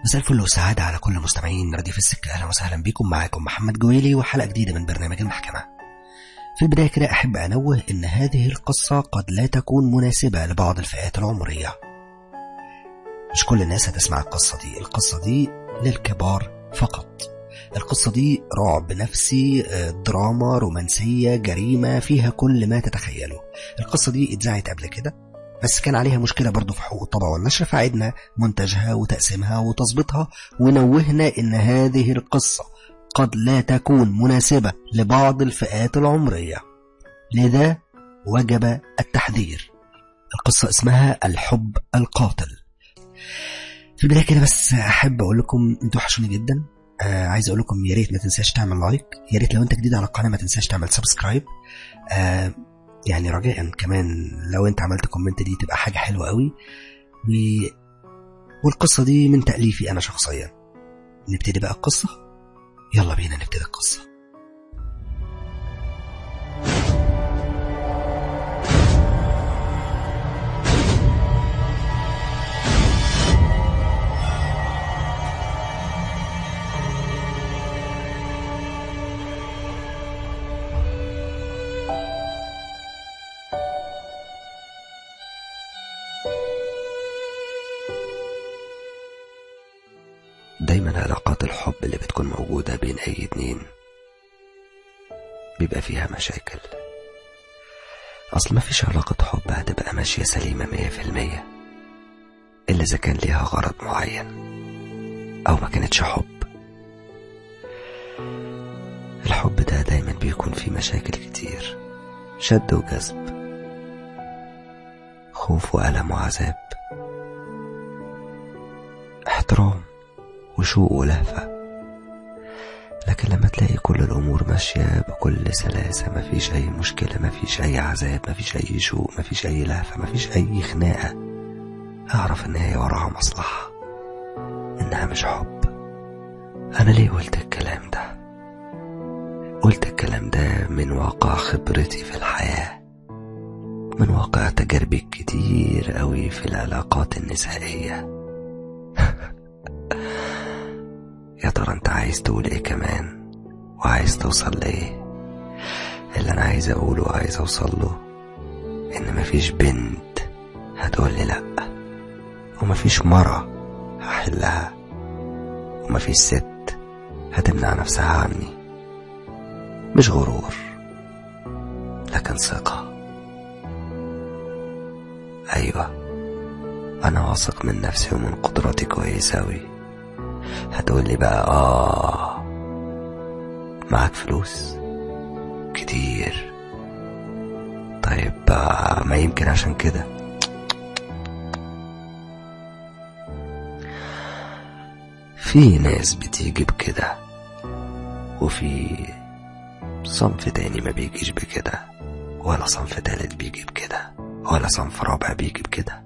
مساء الفل والسعادة على كل مستمعين رديف السكة أهلا وسهلا بكم معاكم محمد جويلي وحلقة جديدة من برنامج المحكمة في البداية كده أحب أنوه إن هذه القصة قد لا تكون مناسبة لبعض الفئات العمرية مش كل الناس هتسمع القصة دي القصة دي للكبار فقط القصة دي رعب نفسي دراما رومانسية جريمة فيها كل ما تتخيله القصة دي اتذاعت قبل كده بس كان عليها مشكلة برضو في حقوق الطبع والنشر فعدنا منتجها وتقسيمها وتظبيطها ونوهنا إن هذه القصة قد لا تكون مناسبة لبعض الفئات العمرية لذا وجب التحذير القصة اسمها الحب القاتل في البداية كده بس أحب أقول لكم أنتوا وحشوني جدا آه عايز أقول لكم يا ريت ما تنساش تعمل لايك يا ريت لو أنت جديد على القناة ما تنساش تعمل سبسكرايب آه يعني رجاء كمان لو انت عملت كومنت دي تبقى حاجة حلوة قوي و... والقصة دي من تأليفي أنا شخصيا نبتدي بقى القصة يلا بينا نبتدي القصة دايما علاقات الحب اللي بتكون موجودة بين أي اتنين بيبقى فيها مشاكل أصل مفيش علاقة حب هتبقى ماشية سليمة مية في المية إلا إذا كان ليها غرض معين أو ما كانتش حب الحب ده دايما بيكون فيه مشاكل كتير شد وجذب خوف وألم وعذاب احترام وشوق ولهفة لكن لما تلاقي كل الأمور ماشية بكل سلاسة مفيش أي مشكلة مفيش أي عذاب مفيش أي شوق مفيش أي لهفة مفيش أي خناقة أعرف إن هي وراها مصلحة إنها مش حب أنا ليه قلت الكلام ده قلت الكلام ده من واقع خبرتي في الحياة من واقع تجاربي كتير قوي في العلاقات النسائية يا ترى انت عايز تقول ايه كمان وعايز توصل لايه اللي انا عايز اقوله وعايز اوصل له ان مفيش بنت هتقول لي لا ومفيش مرة هحلها ومفيش ست هتمنع نفسها عني مش غرور لكن ثقة أيوة أنا واثق من نفسي ومن قدراتي كويس أوي هتقولي بقى آه معاك فلوس كتير طيب آه ما يمكن عشان كده في ناس بتيجي بكده وفي صنف تاني ما بيجيش بكده ولا صنف تالت بيجي بكده ولا صنف رابع بيجي بكده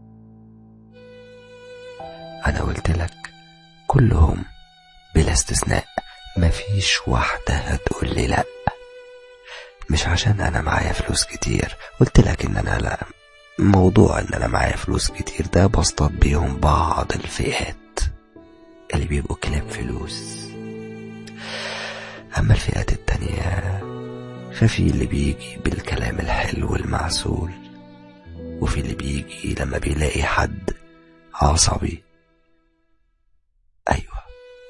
انا قلت لك كلهم بلا استثناء مفيش واحدة هتقول لي لأ مش عشان أنا معايا فلوس كتير قلت لك إن أنا لا موضوع إن أنا معايا فلوس كتير ده بصطاد بيهم بعض الفئات اللي بيبقوا كلاب فلوس أما الفئات التانية ففي اللي بيجي بالكلام الحلو المعسول وفي اللي بيجي لما بيلاقي حد عصبي أيوة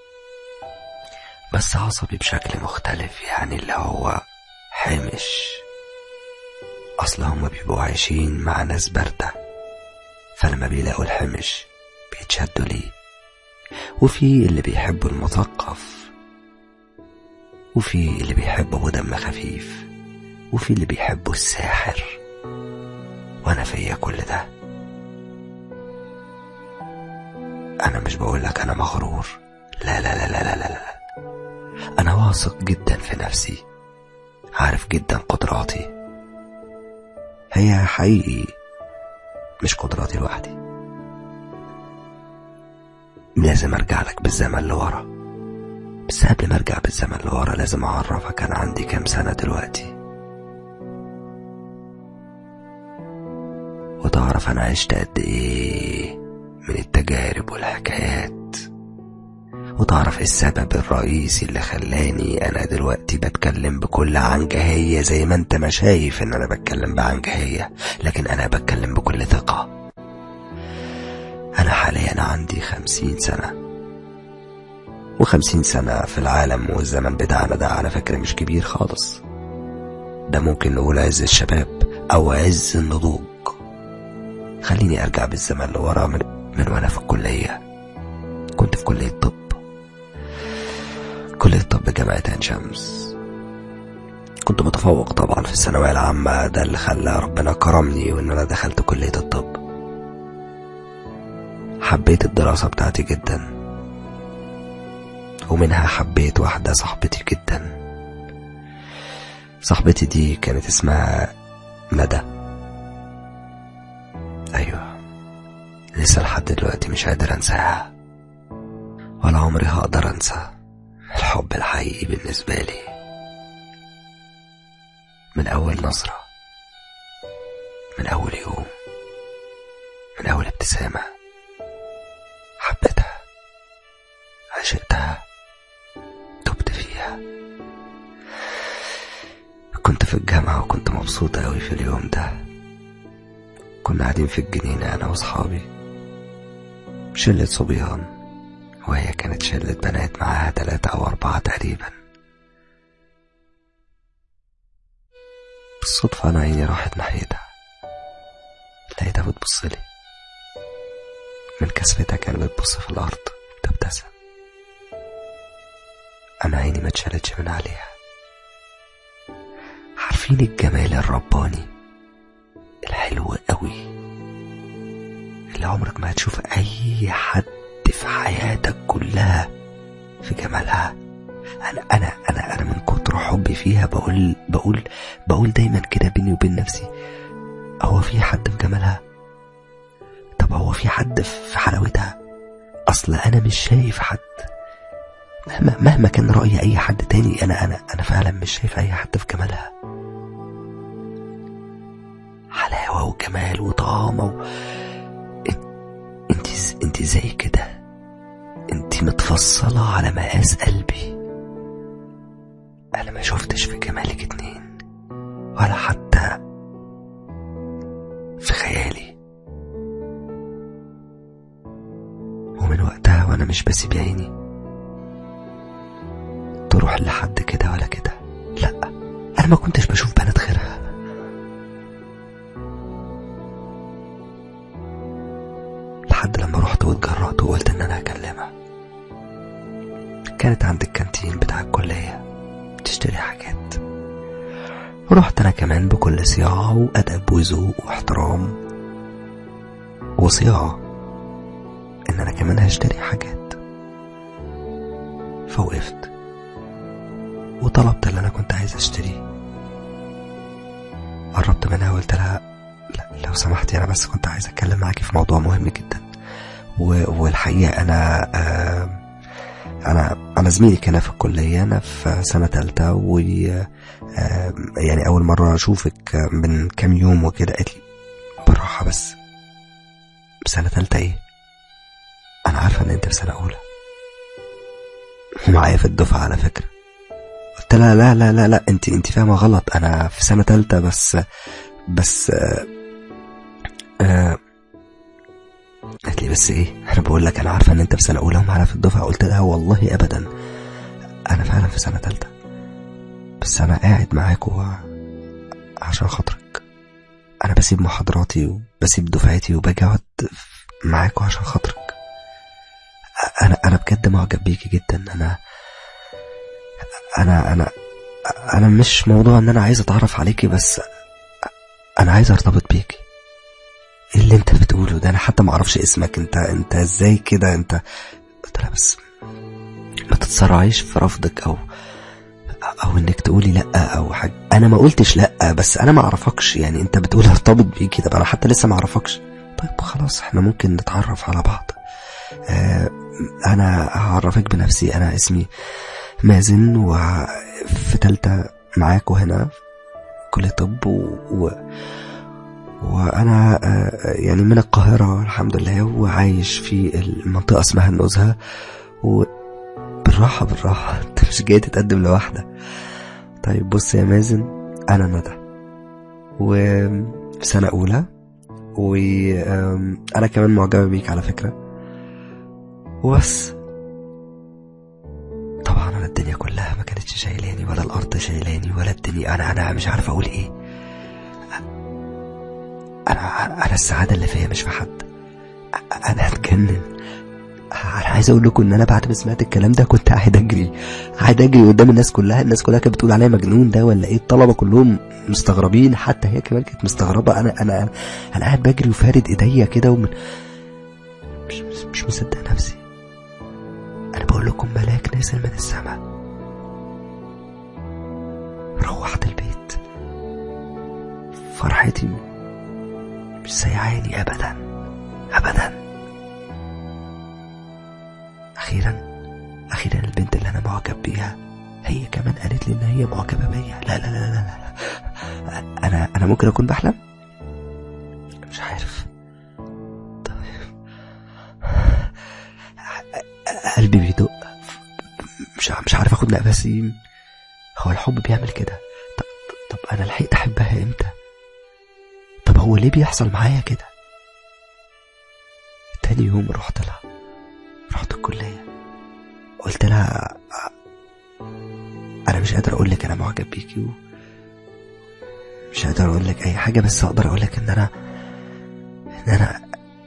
بس عصبي بشكل مختلف يعني اللي هو حمش أصل هما بيبقوا عايشين مع ناس باردة فلما بيلاقوا الحمش بيتشدوا ليه وفي اللي بيحبوا المثقف وفي اللي بيحبوا أبو دم خفيف وفي اللي بيحبوا الساحر وأنا فيا كل ده أنا مش بقولك أنا مغرور لا لا لا لا لا لا, لا. أنا واثق جدا في نفسي عارف جدا قدراتي هي حقيقي مش قدراتي لوحدي لازم ارجع لك بالزمن لورا بس قبل ما ارجع بالزمن لورا لازم اعرفك انا عندي كام سنة دلوقتي وتعرف انا عشت قد ايه من التجارب والحكايات وتعرف السبب الرئيسي اللي خلاني انا دلوقتي بتكلم بكل عنجهية زي ما انت ما شايف ان انا بتكلم بعنجهية لكن انا بتكلم بكل ثقة انا حاليا عندي خمسين سنة وخمسين سنة في العالم والزمن بتاعنا ده على فكرة مش كبير خالص ده ممكن نقول عز الشباب او عز النضوج خليني ارجع بالزمن لورا من, من وانا في الكلية كنت في كلية طب كلية طب جامعة عين شمس كنت متفوق طبعا في الثانوية العامة ده اللي خلى ربنا كرمني وان انا دخلت كلية الطب حبيت الدراسة بتاعتي جدا ومنها حبيت واحدة صاحبتي جدا صاحبتي دي كانت اسمها ندى ايوه لسه لحد دلوقتي مش قادر انساها ولا عمري هقدر انسى الحب الحقيقي بالنسبة لي من أول نظرة من أول يوم من أول ابتسامة حبيتها عشقتها تبت فيها كنت في الجامعة وكنت مبسوطة أوي في اليوم ده كنا قاعدين في الجنينة أنا وأصحابي شلة صبيان وهي كانت شلة بنات معاها تلاتة أو أربعة تقريبا بالصدفة أنا عيني راحت ناحيتها لقيتها بتبصلي من كسفتها كانت بتبص في الأرض وتبتسم أنا عيني ما اتشالتش من عليها عارفين الجمال الرباني الحلو قوي اللي عمرك ما هتشوف أي حد في حياتك كلها في جمالها انا انا انا انا من كتر حبي فيها بقول بقول بقول دايما كده بيني وبين نفسي هو في حد في جمالها طب هو في حد في حلاوتها اصل انا مش شايف حد مهما مهما كان راي اي حد تاني انا انا انا فعلا مش شايف اي حد في جمالها حلاوه وجمال وطعامه و... انت انت زي كده انت متفصلة على مقاس قلبي انا ما شفتش في جمالك اتنين ولا حتى في خيالي ومن وقتها وانا مش بسيب عيني تروح لحد كده ولا كده لا انا ما كنتش بشوف بنات غيرها لحد لما رحت واتجرأت وقلت ان انا هكلمها كانت عند الكانتين بتاع الكلية تشتري حاجات رحت انا كمان بكل صياعة وادب وذوق واحترام وصياعة ان انا كمان هشتري حاجات فوقفت وطلبت اللي انا كنت عايز اشتريه قربت منها وقلت لها لا لو سمحتي انا بس كنت عايز اتكلم معاكي في موضوع مهم جدا والحقيقة انا آه انا انا زميلك هنا في الكلية انا في سنة تالتة و آه يعني اول مرة اشوفك من كام يوم وكده قالت لي بالراحة بس بسنة تالتة ايه انا عارفة ان انت في سنة اولى ومعايا في الدفعة على فكرة قلت لها لا لا لا لا انت انت فاهمة غلط انا في سنة تالتة بس بس آه آه قالت لي بس ايه انا بقول لك انا عارفه ان انت في سنه اولى ومعانا في الدفعه قلت لها والله ابدا انا فعلا في سنه تالتة بس انا قاعد معاكوا عشان خاطرك انا بسيب محاضراتي وبسيب دفعتي وباجي اقعد معاكوا عشان خاطرك انا انا بجد معجب بيكي جدا انا انا انا انا مش موضوع ان انا عايز اتعرف عليكي بس انا عايز ارتبط بيكي ايه اللي انت بتقوله ده انا حتى ما اعرفش اسمك انت انت ازاي كده انت قلت لها بس ما تتسرعيش في رفضك او او انك تقولي لا او حاجه انا ما قلتش لا بس انا ما اعرفكش يعني انت بتقول ارتبط بيكي طب انا حتى لسه ما اعرفكش طيب خلاص احنا ممكن نتعرف على بعض آه انا هعرفك بنفسي انا اسمي مازن وفي تالتة معاكوا هنا كلية طب و... و... وأنا يعني من القاهرة الحمد لله وعايش في المنطقة اسمها النزهة و... بالراحة بالراحة انت مش جاي تتقدم لواحدة طيب بص يا مازن انا ندى وفي سنة اولى وانا كمان معجبة بيك على فكرة وبس طبعا انا الدنيا كلها ما كانتش شايلاني ولا الارض شايلاني ولا الدنيا انا انا مش عارف اقول ايه انا انا السعادة اللي فيا مش في حد انا هتجنن انا عايز اقول لكم ان انا بعد ما سمعت الكلام ده كنت قاعد اجري قاعد اجري قدام الناس كلها الناس كلها كانت بتقول عليا مجنون ده ولا ايه الطلبه كلهم مستغربين حتى هي كمان كانت مستغربه انا انا انا قاعد بجري وفارد ايديا كده ومن مش, مش, مش مصدق نفسي انا بقول لكم ملاك نازل من السماء روحت البيت فرحتي مش سيعاني ابدا ابدا أخيرا أخيرا البنت اللي أنا معجب بيها هي كمان قالت لي إن هي معجبة بيا لا لا لا لا لا أنا أنا ممكن أكون بحلم مش عارف طيب قلبي بيدق مش مش عارف اخد نفسي هو الحب بيعمل كده طب, طب انا لحقت احبها امتى طب هو ليه بيحصل معايا كده تاني يوم رحت لها رحت الكلية قلت لها أنا مش قادر أقول لك أنا معجب بيكي و... مش قادر أقول لك أي حاجة بس أقدر أقول لك إن أنا إن أنا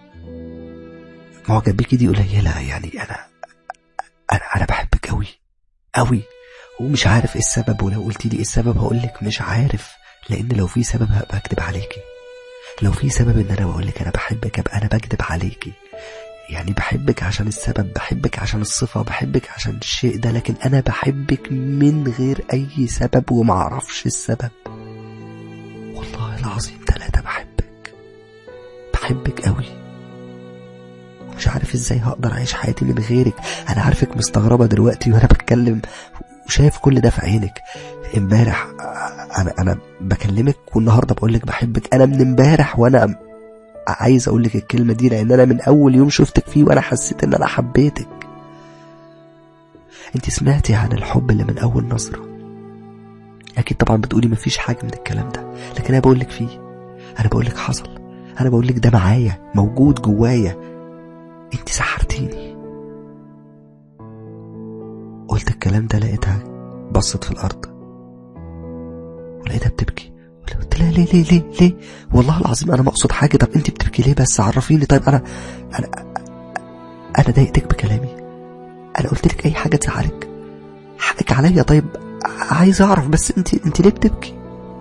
معجب بيكي دي قليلة يعني أنا أنا أنا بحبك أوي أوي ومش عارف إيه السبب ولو قلت لي إيه السبب هقول لك مش عارف لأن لو في سبب هبقى أكدب عليكي لو في سبب إن أنا بقول لك أنا بحبك أبقى أنا بكدب عليكي يعني بحبك عشان السبب بحبك عشان الصفة بحبك عشان الشيء ده لكن أنا بحبك من غير أي سبب ومعرفش السبب والله العظيم ثلاثة بحبك بحبك قوي ومش عارف ازاي هقدر اعيش حياتي من غيرك انا عارفك مستغربة دلوقتي وانا بتكلم وشايف كل ده في عينك امبارح انا انا بكلمك والنهارده بقول لك بحبك انا من امبارح وانا عايز اقول لك الكلمه دي لان انا من اول يوم شفتك فيه وانا حسيت ان انا حبيتك انت سمعتي عن الحب اللي من اول نظره اكيد طبعا بتقولي مفيش حاجه من الكلام ده لكن انا بقول لك فيه انا بقول لك حصل انا بقول لك ده معايا موجود جوايا انت سحرتيني قلت الكلام ده لقيتها بصت في الارض ولقيتها بتبكي قلت لها ليه ليه ليه ليه والله العظيم انا ما اقصد حاجه طب انت بتبكي ليه بس عرفيني طيب انا انا انا ضايقتك بكلامي انا قلت لك اي حاجه تزعلك حقك عليا طيب عايز اعرف بس انت انت ليه بتبكي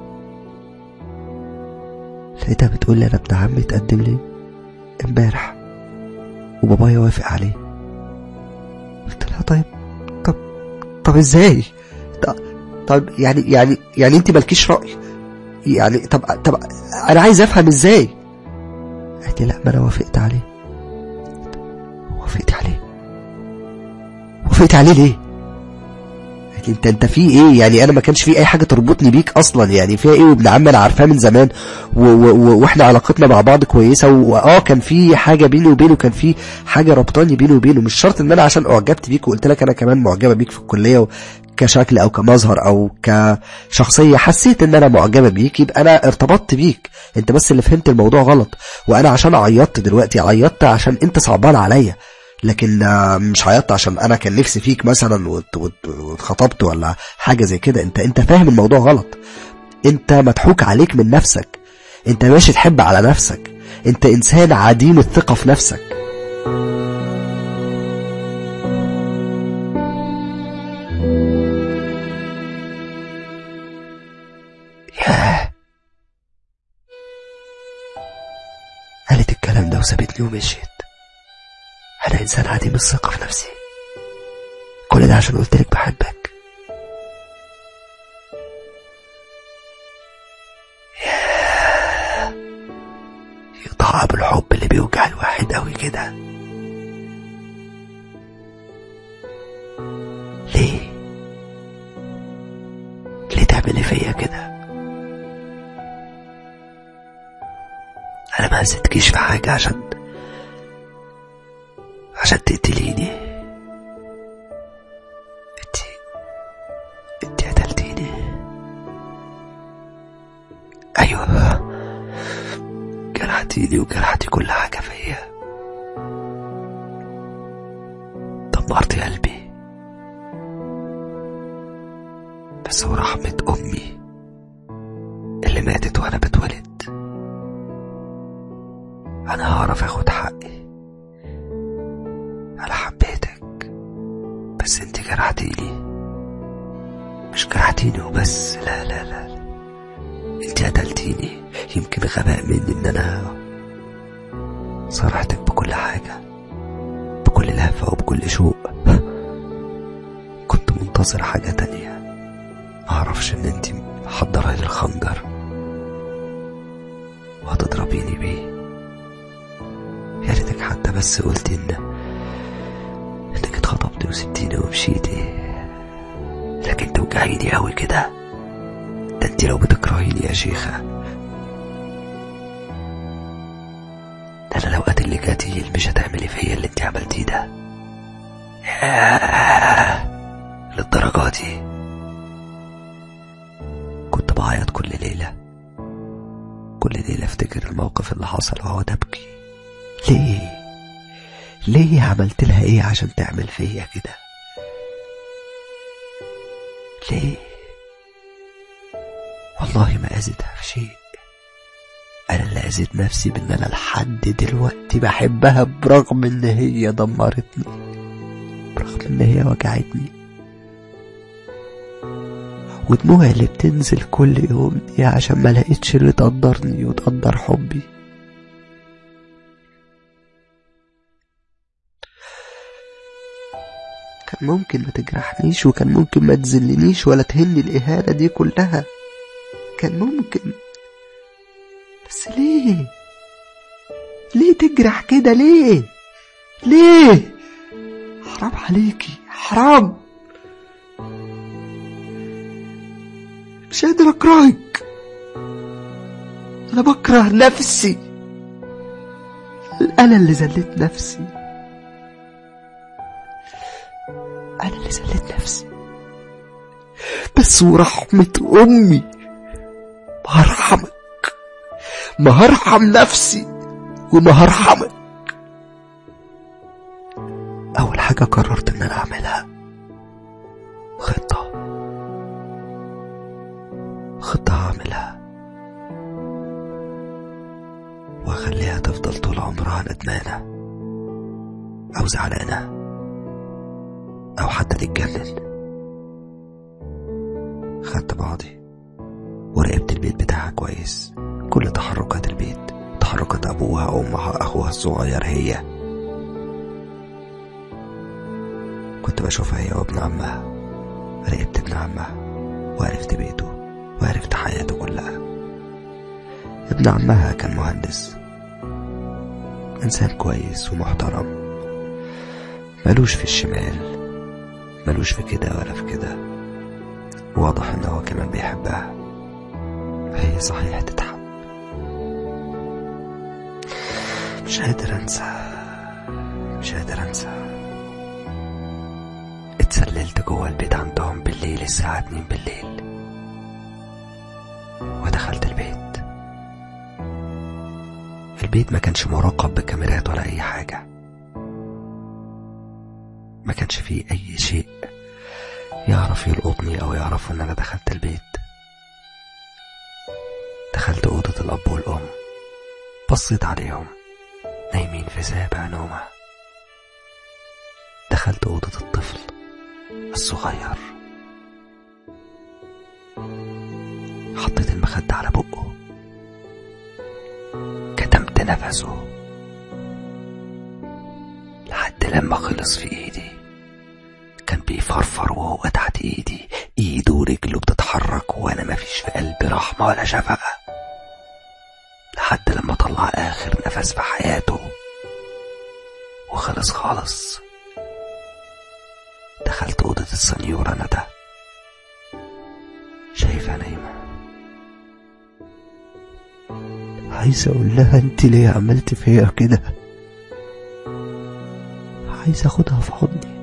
لقيتها بتقول لي انا ابن عمي اتقدم لي امبارح وبابايا وافق عليه قلت لها طيب طب طب ازاي طب يعني يعني يعني انت مالكيش راي يعني طب طب انا عايز افهم ازاي قالت لي لا ما انا وافقت عليه وافقت عليه وافقت عليه ليه قالت لي انت انت في ايه يعني انا ما كانش في اي حاجه تربطني بيك اصلا يعني فيها ايه وابن عمي انا عارفاه من زمان و و و واحنا علاقتنا مع بعض كويسه واه كان في حاجه بيني وبينه كان في حاجه ربطاني بيني وبينه مش شرط ان انا عشان اعجبت بيك وقلت لك انا كمان معجبه بيك في الكليه كشكل او كمظهر او كشخصيه حسيت ان انا معجبه بيك يبقى انا ارتبطت بيك انت بس اللي فهمت الموضوع غلط وانا عشان عيطت دلوقتي عيطت عشان انت صعبان عليا لكن مش عيطت عشان انا كان نفسي فيك مثلا واتخطبت ولا حاجه زي كده انت انت فاهم الموضوع غلط انت مضحوك عليك من نفسك انت ماشي تحب على نفسك انت انسان عديم الثقه في نفسك ياه قالت الكلام ده وسابتني ومشيت أنا إنسان عديم الثقة في نفسي كل ده عشان قلت لك بحبك يقطع بالحب اللي بيوجع الواحد قوي كده ليه ليه تعملي فيا كده انا ما هزتكيش في حاجة عشان عشان تقتليني جرحتيني وجرحتي كل حاجة فيا دمرتي قلبي بس ورحمة أمي اللي ماتت وأنا بتولد أنا هعرف أخد حقي أنا حبيتك بس انت جرحتيني مش جرحتيني وبس لا لا لا, لا. انت قتلتيني يمكن غباء مني ان انا صرحتك بكل حاجة بكل لهفة وبكل شوق كنت منتظر حاجة تانية معرفش ان انت محضرة لي الخنجر وهتضربيني بيه يا ريتك حتى بس قلتي ان انك اتخطبتي وسبتيني ومشيتي لكن توجعيني قوي كده ده انت لو بتكرهيني يا شيخة ده انا لو قاتل لك قتيل مش هتعملي فيا اللي انت عملتيه ده ياه للدرجة دي كنت بعيط كل ليلة كل ليلة افتكر الموقف اللي حصل واقعد ابكي ليه ليه عملت لها ايه عشان تعمل فيا كده ليه والله ما أذيتها في شيء أنا اللي أذيت نفسي بإن أنا لحد دلوقتي بحبها برغم إن هي دمرتني برغم إن هي وجعتني ودموعي اللي بتنزل كل يوم دي عشان ما لقيتش اللي تقدرني وتقدر حبي كان ممكن ما تجرحنيش وكان ممكن ما تذلنيش ولا تهني الإهانة دي كلها كان ممكن بس ليه ليه تجرح كده ليه ليه حرام عليكي حرام مش قادر اكرهك انا بكره نفسي انا اللي ذليت نفسي انا اللي ذليت نفسي بس ورحمة امي ما هرحمك ما هرحم نفسي وما هرحمك أول حاجة قررت إن أنا أعملها خطة خطة هعملها وأخليها تفضل طول عمرها ندمانة أو زعلانة أو حتى تتجنن خدت بعضي وراقبت البيت بتاعها كويس كل تحركات البيت تحركات أبوها أمها أخوها الصغير هي كنت بشوفها هي وابن عمها راقبت ابن عمها وعرفت بيته وعرفت حياته كلها ابن عمها كان مهندس إنسان كويس ومحترم ملوش في الشمال ملوش في كده ولا في كده واضح إن هو كمان بيحبها هي صحيح تتحب مش قادر انسى مش قادر انسى اتسللت جوه البيت عندهم بالليل الساعة اتنين بالليل ودخلت البيت البيت ما كانش مراقب بكاميرات ولا اي حاجة ما كانش فيه اي شيء يعرف يلقطني او يعرف ان انا دخلت البيت دخلت أوضة الأب والأم بصيت عليهم نايمين في سابع نومة دخلت أوضة الطفل الصغير حطيت المخدة على بقه كتمت نفسه لحد لما خلص في ايدي كان بيفرفر وهو تحت ايدي ايده ورجله بتتحرك وانا مفيش في قلبي رحمة ولا شفقة لحد لما طلع اخر نفس في حياته وخلص خالص دخلت أوضة السنيورة ندى شايفها نايمة عايز أقول لها أنت ليه عملت فيا كده عايز أخدها في حضني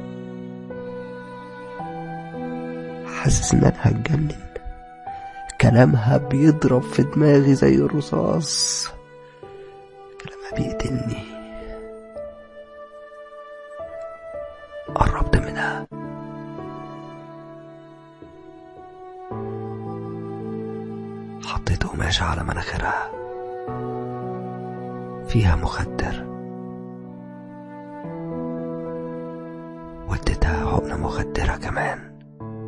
حاسس إن أنا هتجنن كلامها بيضرب في دماغي زي الرصاص بتقتلني قربت منها حطيت قماشة على مناخيرها فيها مخدر واديتها حقنة مخدرة كمان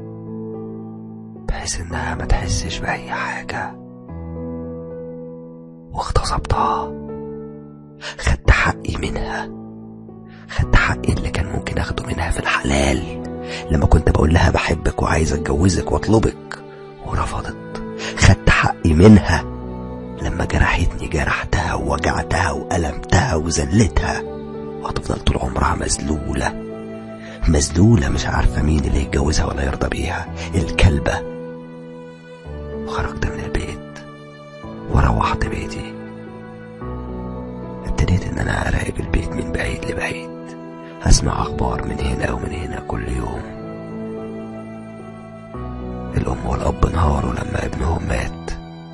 بحيث انها ما تحسش بأي حاجة واغتصبتها خدت حقي منها خدت حقي اللي كان ممكن اخده منها في الحلال لما كنت بقول لها بحبك وعايز اتجوزك واطلبك ورفضت خدت حقي منها لما جرحتني جرحتها ووجعتها وألمتها وذلتها وهتفضل طول عمرها مذلولة مذلولة مش عارفة مين اللي يتجوزها ولا يرضى بيها الكلبة وخرجت من البيت وروحت بيتي ابتديت ان انا اراقب البيت من بعيد لبعيد اسمع اخبار من هنا ومن هنا كل يوم الام والاب انهاروا لما ابنهم مات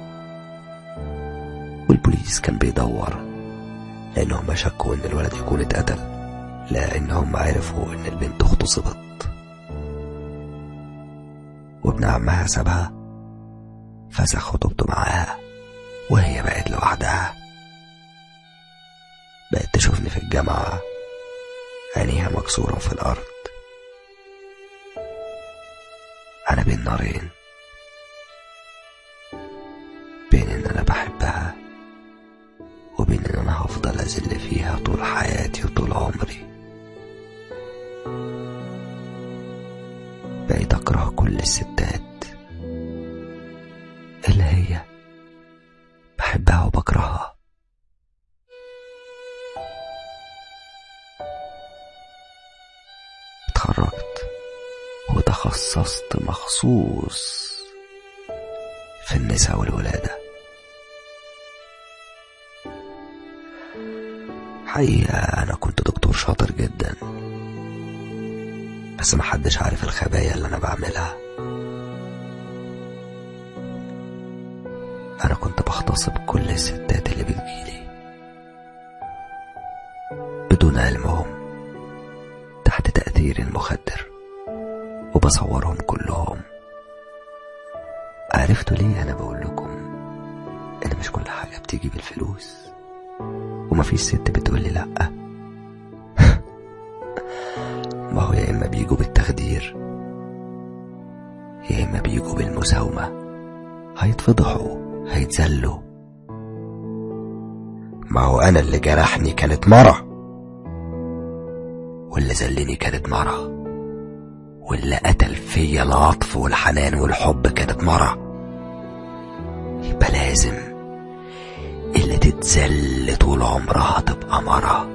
والبوليس كان بيدور لانهم شكوا ان الولد يكون اتقتل لانهم عرفوا ان البنت اغتصبت وابن عمها سابها فسخ خطوبته معاها وهي بقت لوحدها بقت تشوفني في الجامعة عينيها مكسورة في الأرض أنا بين نارين بين إن أنا بحبها وبين إن أنا هفضل أذل فيها طول حياتي وطول عمري بقيت أكره كل الستات اللي هي بحبها وبكرهها اتخرجت وتخصصت مخصوص في النساء والولادة حقيقة أنا كنت دكتور شاطر جدا بس محدش عارف الخبايا اللي أنا بعملها أنا كنت بغتصب كل الستات اللي بتجيلي بدون علمهم تحت تأثير المخدر وبصورهم كلهم عرفتوا ليه أنا بقول لكم إن مش كل حاجة بتيجي بالفلوس ومفيش ست بتقولي لأ ما هو يا إما بيجوا بالتخدير يا إما بيجوا بالمساومة هيتفضحوا هيتذلوا ما هو أنا اللي جرحني كانت مرة واللي ذلني كانت مرة واللي قتل فيا العطف والحنان والحب كانت مرة يبقى لازم اللي تتذل طول عمرها تبقى مرة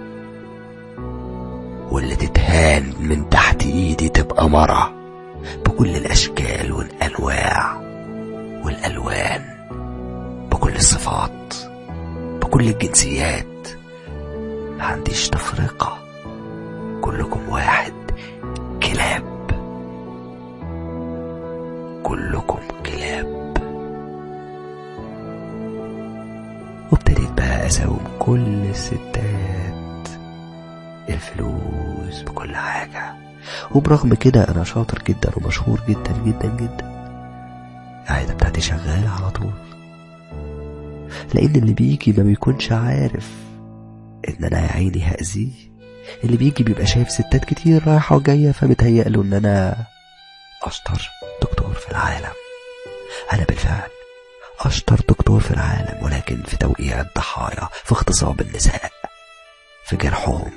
واللي تتهان من تحت ايدي تبقى مرة بكل الاشكال والانواع والالوان بكل الصفات بكل الجنسيات ما عنديش تفرقة كلكم واحد كلاب كلكم كلاب وابتديت بقى اساوم كل الستات الفلوس بكل حاجة وبرغم كده انا شاطر جدا ومشهور جدا جدا جدا العادة بتاعتي شغالة على طول لان اللي بيجي ما بيكونش عارف ان انا يا عيني هأذيه اللي بيجي بيبقى شايف ستات كتير رايحة وجاية فمتهيأ ان انا اشطر دكتور في العالم انا بالفعل اشطر دكتور في العالم ولكن في توقيع الضحايا في اغتصاب النساء في جرحهم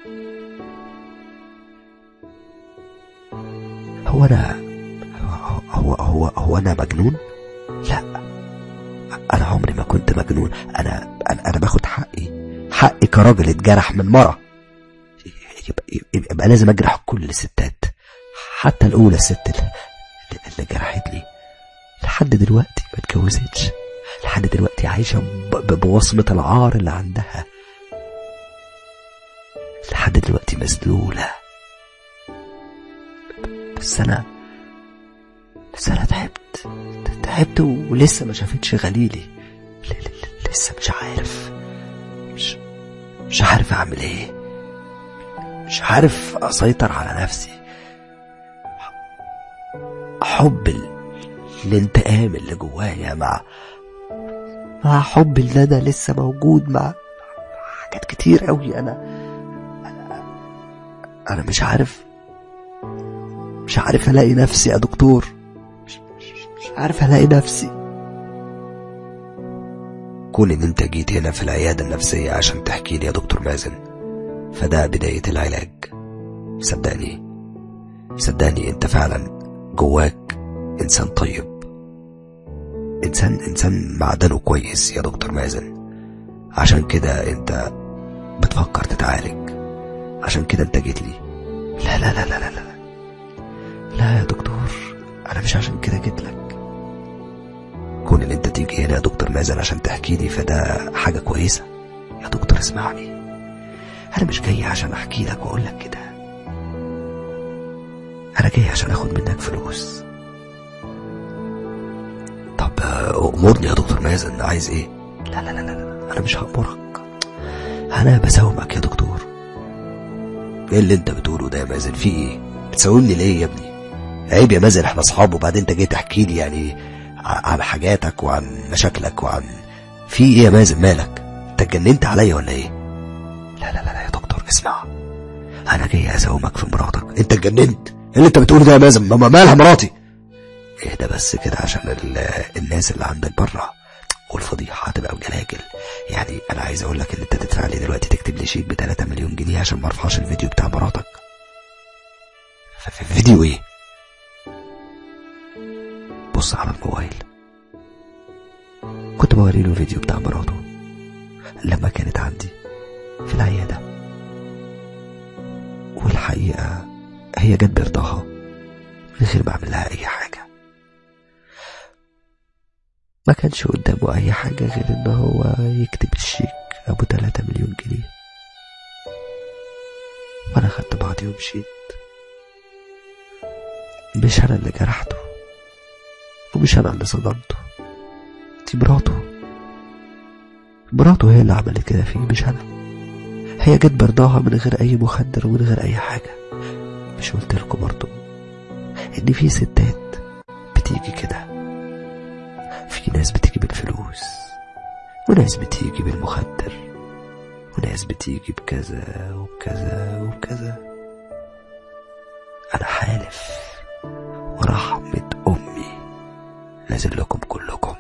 هو انا هو هو هو انا مجنون لا انا عمري ما كنت مجنون انا انا, أنا باخد حقي حقي كراجل اتجرح من مرة يبقى, يبقى, يبقى لازم اجرح كل الستات حتى الاولى الست اللي, اللي جرحت لي لحد دلوقتي ما اتجوزتش لحد دلوقتي عايشة بوصمة العار اللي عندها لحد دلوقتي مسلولة بس أنا بس أنا تعبت تعبت ولسه ما شافتش غليلي لسه مش عارف مش مش عارف اعمل ايه مش عارف اسيطر على نفسي حب ال... الانتقام اللي جوايا مع مع حب اللي انا لسه موجود مع حاجات كتير قوي انا انا, أنا مش عارف مش عارف الاقي نفسي يا دكتور مش, مش, مش عارف الاقي نفسي كون ان انت جيت هنا في العيادة النفسية عشان تحكي لي يا دكتور مازن فده بداية العلاج صدقني صدقني انت فعلا جواك انسان طيب انسان انسان معدنه كويس يا دكتور مازن عشان كده انت بتفكر تتعالج عشان كده انت جيت لي لا لا لا لا لا لا لا يا دكتور انا مش عشان كده جيت لك كون ان انت تيجي هنا يا دكتور مازن عشان تحكي لي فده حاجة كويسة يا دكتور اسمعني انا مش جاي عشان احكي لك واقول لك كده انا جاي عشان اخد منك فلوس طب امرني يا دكتور مازن عايز ايه لا لا لا لا انا مش هامرك انا بساومك يا دكتور ايه اللي انت بتقوله ده يا مازن في ايه بتساومني ليه يا ابني عيب يا مازن احنا اصحاب وبعدين انت جاي تحكي لي يعني عن حاجاتك وعن مشاكلك وعن في ايه يا مازن مالك انت اتجننت عليا ولا ايه لا لا لا لا يا دكتور اسمع انا جاي اساومك في مراتك انت اتجننت ايه اللي انت بتقوله ده يا مازن ما مالها مراتي اهدى بس كده عشان الناس اللي عندك بره والفضيحة هتبقى بجلاجل يعني انا عايز اقول لك ان انت تدفع لي دلوقتي تكتب لي شيك ب 3 مليون جنيه عشان ما ارفعش الفيديو بتاع مراتك فيديو ايه بص على الموبايل كنت بوري له فيديو بتاع مراته لما كانت عندي في العيادة والحقيقة هي جت برضاها من غير ما اعمل لها اي حاجة ما كانش قدامه اي حاجة غير ان هو يكتب الشيك ابو 3 مليون جنيه وانا خدت بعضي ومشيت مش انا اللي جرحته ومش انا اللي صدمته دي مراته مراته هي اللي عملت كده فيه مش انا هي جت برضاها من غير اي مخدر ومن غير اي حاجة مش قلت لكم برضو ان في ستات بتيجي كده في ناس بتيجي بالفلوس وناس بتيجي بالمخدر وناس بتيجي بكذا وبكذا وبكذا انا حالف ورحمة امي نازل لكم كلكم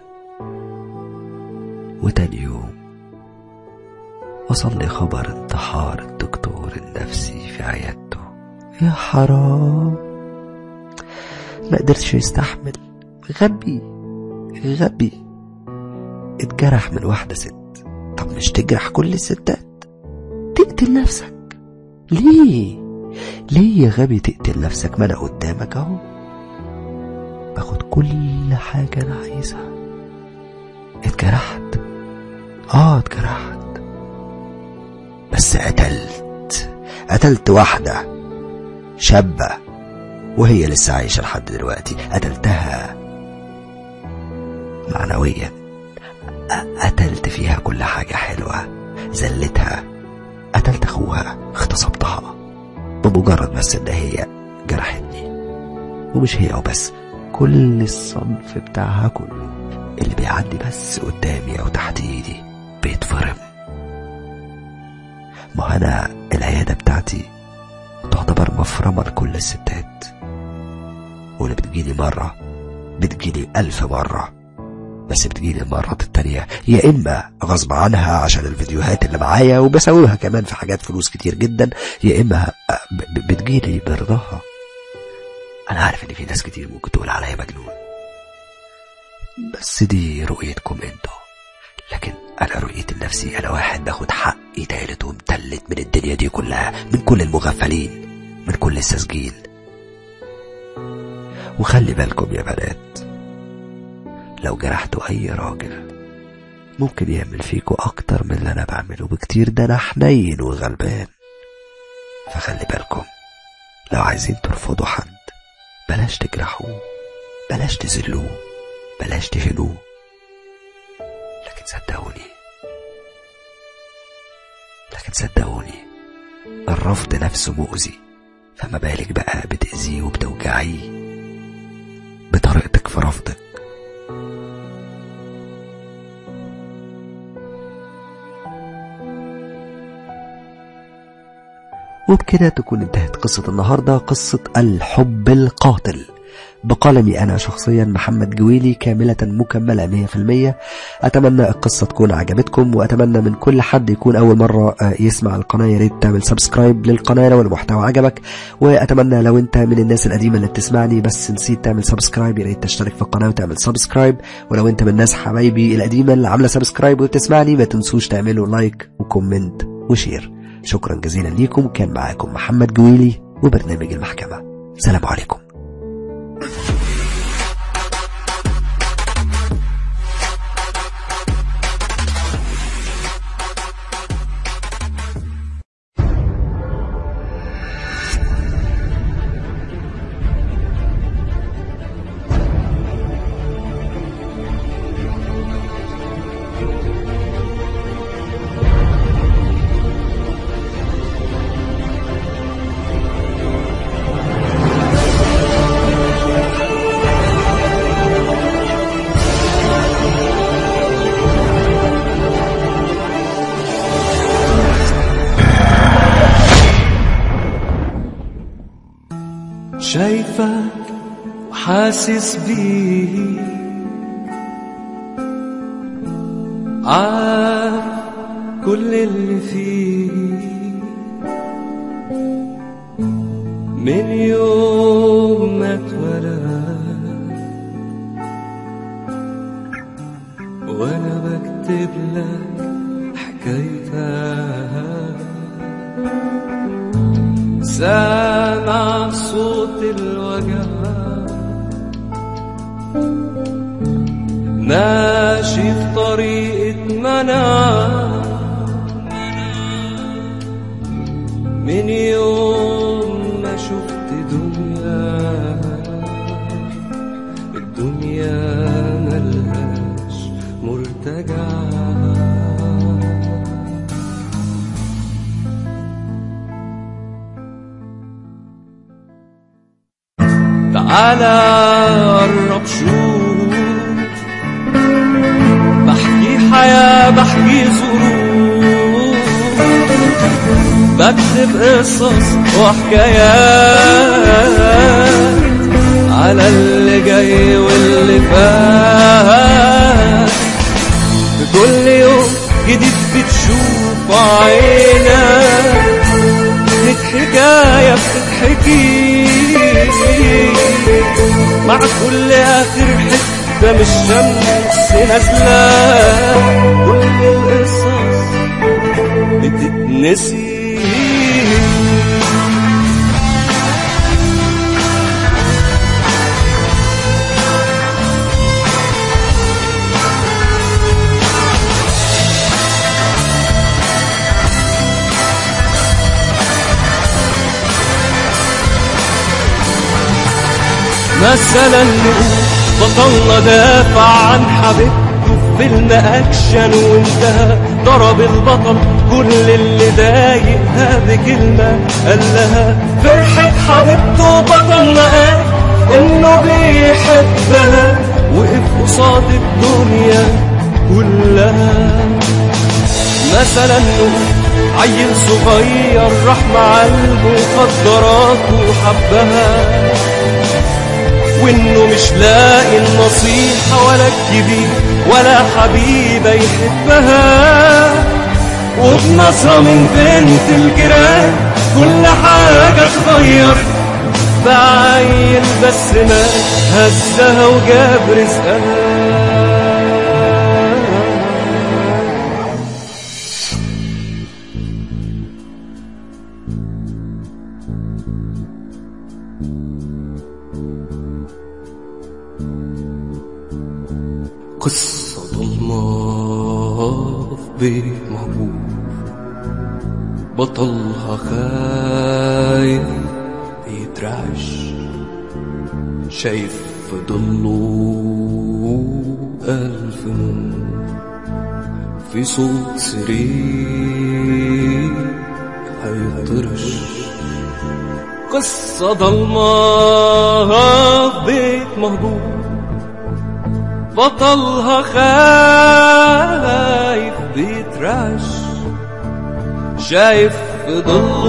وتاني يوم وصل لي خبر انتحار الدكتور النفسي في عيادته يا حرام ما قدرتش يستحمل غبي غبي اتجرح من واحدة ست طب مش تجرح كل الستات تقتل نفسك ليه ليه يا غبي تقتل نفسك ما انا قدامك اهو باخد كل حاجة انا عايزها اتجرحت اه اتجرحت بس قتلت قتلت واحدة شابة وهي لسه عايشة لحد دلوقتي قتلتها معنويا قتلت فيها كل حاجة حلوة زلتها قتلت أخوها اغتصبتها بمجرد بس إن هي جرحتني ومش هي وبس كل الصنف بتاعها كله اللي بيعدي بس قدامي أو تحت إيدي بيتفرم ما أنا العيادة بتاعتي تعتبر مفرمة لكل الستات واللي بتجيلي مرة بتجيلي ألف مرة بس بتجيلي المرات التانية يا إما غصب عنها عشان الفيديوهات اللي معايا وبسويها كمان في حاجات فلوس كتير جدا يا إما بتجيلي برضاها أنا عارف إن في ناس كتير ممكن تقول عليا مجنون بس دي رؤيتكم انتوا لكن أنا رؤيتي لنفسي أنا واحد باخد حقي تالت ومتلت من الدنيا دي كلها من كل المغفلين من كل السسجين وخلي بالكم يا بنات لو جرحتوا أي راجل ممكن يعمل فيكوا أكتر من اللي أنا بعمله بكتير ده أنا حنين وغلبان فخلي بالكم لو عايزين ترفضوا حد بلاش تجرحوه بلاش تذلوه بلاش تهنوه لكن صدقوني لكن لكن صدقوني الرفض نفسه مؤذي فما بالك بقى بتأذيه وبتوجعيه بطريقتك في رفضك وبكده تكون انتهت قصة النهاردة قصة الحب القاتل بقلمي أنا شخصيا محمد جويلي كاملة مكملة 100% أتمنى القصة تكون عجبتكم وأتمنى من كل حد يكون أول مرة يسمع القناة يا ريت تعمل سبسكرايب للقناة لو المحتوى عجبك وأتمنى لو أنت من الناس القديمة اللي بتسمعني بس نسيت تعمل سبسكرايب يا ريت تشترك في القناة وتعمل سبسكرايب ولو أنت من الناس حبايبي القديمة اللي عاملة سبسكرايب وبتسمعني ما تنسوش تعملوا لايك وكومنت وشير شكرا جزيلا ليكم كان معاكم محمد جويلي وبرنامج المحكمة سلام عليكم شايفك وحاسس بيه عارف كل اللي فيه من يوم ما اتولد وانا بكتب لك حكايتها سامع صوت الوجع ماشي في طريقة منع من يوم ما شفت دنيا الدنيا ملهاش مرتجع تعالى قرب شوف بحكي حياة بحكي ظروف بكتب قصص وحكايات على اللي جاي واللي فات في كل يوم جديد بتشوف عينك لك حكاية بتتحكي مع كل آخر حتة من الشمس نازلة كل القصص بتتنسي مثلا نقول بطلنا دافع عن حبيبته في فيلم اكشن وانتهى ضرب البطل كل اللي ضايقها بكلمة قال لها فرحة حبيبته بطلنا قال انه بيحبها وقف قصاد الدنيا كلها مثلا نقول عيل صغير راح مع المخدرات وحبها وانه مش لاقي النصيحة ولا الكبير ولا حبيبة يحبها وبنظرة من بنت الجيران كل حاجة اتغيرت بعيل بس ما هزها وجاب رزقها قصة ضلمة في بيت مهجور بطلها خايف بيترعش شايف في ضله ألف نور في صوت سرير هيطرش قصة ضلمة في بيت مهجور بطلها خايف بيترعش شايف في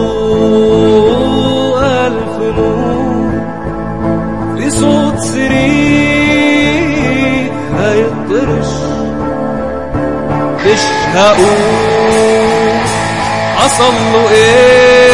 ضله ألف نور في صوت سرير هيطرش مش هقول حصل له ايه